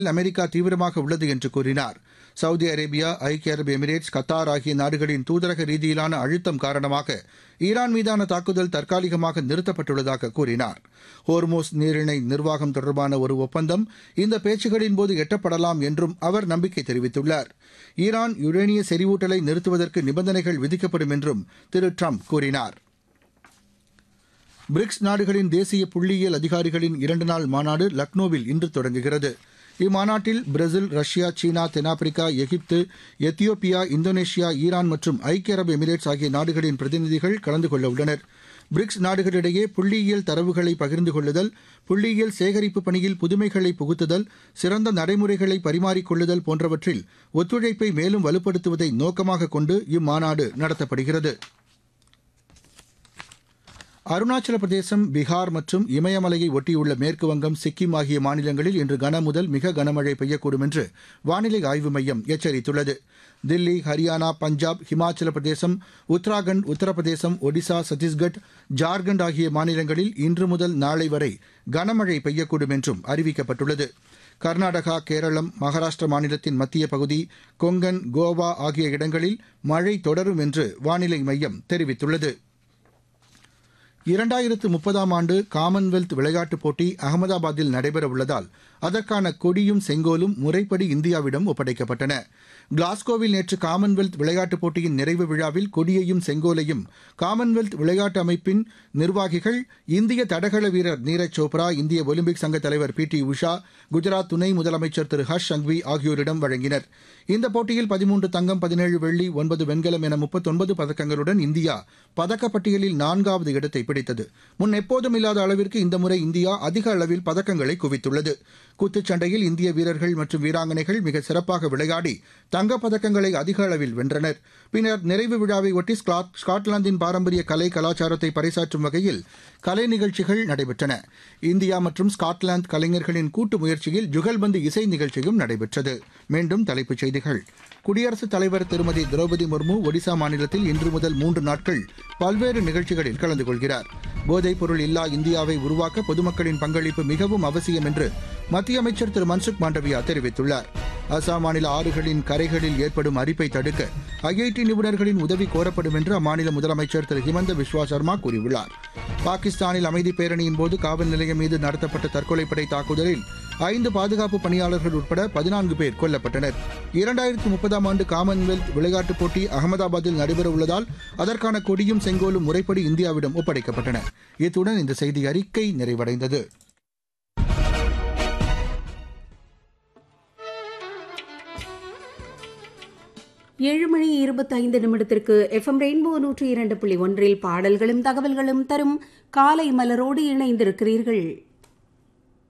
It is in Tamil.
அமெரிக்கா தீவிரமாக உள்ளது என்று கூறினார் சவுதி அரேபியா ஐக்கிய அரபு எமிரேட்ஸ் கத்தார் ஆகிய நாடுகளின் தூதரக ரீதியிலான அழுத்தம் காரணமாக ஈரான் மீதான தாக்குதல் தற்காலிகமாக நிறுத்தப்பட்டுள்ளதாக கூறினார் ஹோர்மோஸ் நீரிணை நிர்வாகம் தொடர்பான ஒரு ஒப்பந்தம் இந்த பேச்சுகளின் போது எட்டப்படலாம் என்றும் அவர் நம்பிக்கை தெரிவித்துள்ளார் ஈரான் யுரேனிய செறிவூட்டலை நிறுத்துவதற்கு நிபந்தனைகள் விதிக்கப்படும் என்றும் திரு ட்ரம்ப் கூறினார் பிரிக்ஸ் நாடுகளின் தேசிய புள்ளியியல் அதிகாரிகளின் இரண்டு நாள் மாநாடு லக்னோவில் இன்று தொடங்குகிறது இம்மாநாட்டில் பிரேசில் ரஷ்யா சீனா தென்னாப்பிரிக்கா எகிப்து எத்தியோப்பியா இந்தோனேஷியா ஈரான் மற்றும் ஐக்கிய அரபு எமிரேட்ஸ் ஆகிய நாடுகளின் பிரதிநிதிகள் கலந்து கொள்ள உள்ளனர் பிரிக்ஸ் நாடுகளிடையே புள்ளியியல் தரவுகளை பகிர்ந்து கொள்ளுதல் புள்ளியியல் சேகரிப்பு பணியில் புதுமைகளை புகுத்துதல் சிறந்த நடைமுறைகளை பரிமாறிக்கொள்ளுதல் போன்றவற்றில் ஒத்துழைப்பை மேலும் வலுப்படுத்துவதை நோக்கமாக கொண்டு இம்மாநாடு நடத்தப்படுகிறது அருணாச்சல பிரதேசம் பீகார் மற்றும் இமயமலையை ஒட்டியுள்ள மேற்குவங்கம் சிக்கிம் ஆகிய மாநிலங்களில் இன்று கன முதல் மிக கனமழை பெய்யக்கூடும் என்று வானிலை ஆய்வு மையம் எச்சரித்துள்ளது தில்லி ஹரியானா பஞ்சாப் ஹிமாச்சல பிரதேசம் உத்தராகண்ட் உத்தரப்பிரதேசம் ஒடிசா சத்தீஸ்கட் ஜார்க்கண்ட் ஆகிய மாநிலங்களில் இன்று முதல் நாளை வரை கனமழை பெய்யக்கூடும் என்றும் அறிவிக்கப்பட்டுள்ளது கர்நாடகா கேரளம் மகாராஷ்டிர மாநிலத்தின் மத்திய பகுதி கொங்கன் கோவா ஆகிய இடங்களில் மழை தொடரும் என்று வானிலை மையம் தெரிவித்துள்ளது இரண்டாயிரத்து முப்பதாம் ஆண்டு காமன்வெல்த் விளையாட்டுப் போட்டி அகமதாபாத்தில் நடைபெற உள்ளதால் அதற்கான கொடியும் செங்கோலும் முறைப்படி இந்தியாவிடம் ஒப்படைக்கப்பட்டன கிளாஸ்கோவில் நேற்று காமன்வெல்த் விளையாட்டுப் போட்டியின் நிறைவு விழாவில் கொடியையும் செங்கோலையும் காமன்வெல்த் விளையாட்டு அமைப்பின் நிர்வாகிகள் இந்திய தடகள வீரர் நீரஜ் சோப்ரா இந்திய ஒலிம்பிக் சங்க தலைவர் பி டி உஷா குஜராத் துணை முதலமைச்சர் திரு ஹர்ஷ் சங்வி ஆகியோரிடம் வழங்கினர் இந்த போட்டியில் பதிமூன்று தங்கம் பதினேழு வெள்ளி ஒன்பது வெண்கலம் என முப்பத்தொன்பது பதக்கங்களுடன் இந்தியா பதக்கப்பட்டியலில் நான்காவது இடத்தை பிடித்தது முன் எப்போதும் இல்லாத அளவிற்கு இந்த முறை இந்தியா அதிக அளவில் பதக்கங்களை குவித்துள்ளது குத்துச்சண்டையில் இந்திய வீரர்கள் மற்றும் வீராங்கனைகள் மிக சிறப்பாக விளையாடி தங்கப்பதக்கங்களை அதிக அளவில் வென்றனர் பின்னர் நிறைவு விழாவை ஒட்டி ஸ்காட்லாந்தின் பாரம்பரிய கலை கலாச்சாரத்தை பறைசாற்றும் வகையில் கலை நிகழ்ச்சிகள் நடைபெற்றன இந்தியா மற்றும் ஸ்காட்லாந்து கலைஞர்களின் கூட்டு முயற்சியில் ஜுகல்பந்து இசை நிகழ்ச்சியும் நடைபெற்றது மீண்டும் தலைப்புச் செய்திகள் குடியரசுத் தலைவர் திருமதி திரௌபதி முர்மு ஒடிசா மாநிலத்தில் இன்று முதல் மூன்று நாட்கள் பல்வேறு நிகழ்ச்சிகளில் கலந்து கொள்கிறார் போதைப் பொருள் இல்லா இந்தியாவை உருவாக்க பொதுமக்களின் பங்களிப்பு மிகவும் அவசியம் என்று மத்திய அமைச்சர் திரு மன்சுக் மாண்டவியா தெரிவித்துள்ளார் அசாம் மாநில ஆறுகளின் கரைகளில் ஏற்படும் அரிப்பை தடுக்க ஐஐடி நிபுணர்களின் உதவி கோரப்படும் என்று அம்மாநில முதலமைச்சர் திரு ஹிமந்த பிஸ்வா சர்மா கூறியுள்ளார் பாகிஸ்தானில் அமைதி பேரணியின் போது காவல் நிலையம் மீது நடத்தப்பட்ட தற்கொலைப்படை தாக்குதலில் ஐந்து பாதுகாப்பு பணியாளர்கள் உட்பட பதினான்கு பேர் கொல்லப்பட்டனர் இரண்டாயிரத்தி முப்பதாம் ஆண்டு காமன்வெல்த் விளையாட்டுப் போட்டி அகமதாபாத்தில் நடைபெற உள்ளதால் அதற்கான கொடியும் செங்கோலும் முறைப்படி இந்தியாவிடம் ஒப்படைக்கப்பட்டன இத்துடன் இந்த செய்தி அறிக்கை நிறைவடைந்தது ஏழு மணி இருபத்தைந்து நிமிடத்திற்கு எஃப்எம் ரெயின்போ நூற்றி இரண்டு புள்ளி ஒன்றில் பாடல்களும் தகவல்களும் தரும் காலை மலரோடு இணைந்திருக்கிறீர்கள்